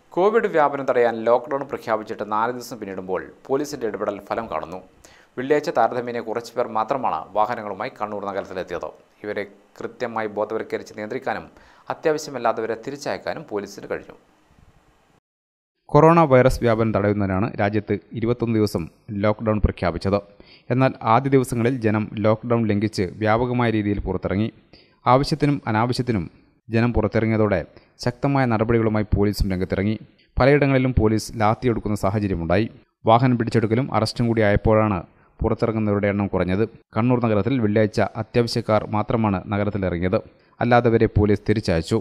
Covid വ്യാപനം തടയാൻ lockdown പ്രഖ്യാപിച്ചിട്ട് നാല് ദിവസം പിന്നിടുമ്പോൾ പോലീസിന്റെ ഇടപെടൽ ഫലം കാണുന്നു വെള്ളിയാഴ്ച താരതമ്യേന കുറച്ച് പേർ മാത്രമാണ് വാഹനങ്ങളുമായി കണ്ണൂർ നഗരത്തിലെത്തിയത് ഇവരെ കൃത്യമായി ബോധവൽക്കരിച്ച് നിയന്ത്രിക്കാനും അത്യാവശ്യമല്ലാത്തവരെ തിരിച്ചയക്കാനും പോലീസിന് കഴിഞ്ഞു കൊറോണ വൈറസ് വ്യാപനം തടയുന്നതിനാണ് രാജ്യത്ത് ഇരുപത്തൊന്ന് ദിവസം ലോക്ക്ഡൗൺ പ്രഖ്യാപിച്ചത് എന്നാൽ ആദ്യ ദിവസങ്ങളിൽ ജനം ലോക്ക്ഡൗൺ ലംഘിച്ച് വ്യാപകമായ രീതിയിൽ പുറത്തിറങ്ങി ആവശ്യത്തിനും അനാവശ്യത്തിനും ജനം പുറത്തിറങ്ങിയതോടെ ശക്തമായ നടപടികളുമായി പോലീസും രംഗത്തിറങ്ങി പലയിടങ്ങളിലും പോലീസ് ലാത്തിയെടുക്കുന്ന സാഹചര്യമുണ്ടായി വാഹനം പിടിച്ചെടുക്കലും അറസ്റ്റും കൂടി ആയപ്പോഴാണ് പുറത്തിറങ്ങുന്നവരുടെ എണ്ണം കുറഞ്ഞത് കണ്ണൂർ നഗരത്തിൽ വെള്ളിയാഴ്ച അത്യാവശ്യക്കാർ മാത്രമാണ് നഗരത്തിലിറങ്ങിയത് അല്ലാത്തവരെ പോലീസ് തിരിച്ചയച്ചു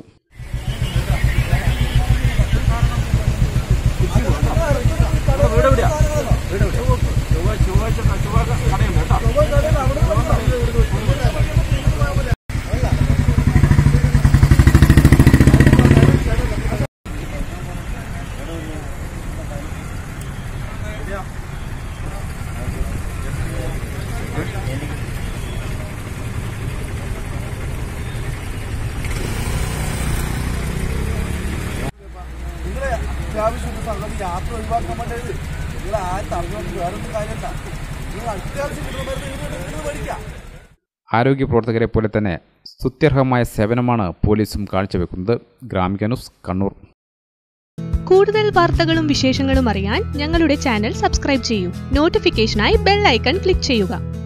നിങ്ങളെ അത്യാവശ്യം സംഗതി യാത്ര ഒഴിവാക്കാൻ വേണ്ടത് നിങ്ങൾ ആരും തടഞ്ഞോണ്ട് വേറൊന്നും കാര്യമല്ല നിങ്ങൾ അത്യാവശ്യം കിട്ടുന്ന മരുന്ന് നിങ്ങൾ മേടിക്കാം ആരോഗ്യ പ്രവർത്തകരെ പോലെ തന്നെ സ്തുത്യർഹമായ സേവനമാണ് പോലീസും കാഴ്ചവെക്കുന്നത് ഗ്രാമിക ന്യൂസ് കണ്ണൂർ കൂടുതൽ വാർത്തകളും വിശേഷങ്ങളും അറിയാൻ ഞങ്ങളുടെ ചാനൽ സബ്സ്ക്രൈബ് ചെയ്യൂ നോട്ടിഫിക്കേഷനായി ബെൽ ഐക്കൺ ക്ലിക്ക് ചെയ്യുക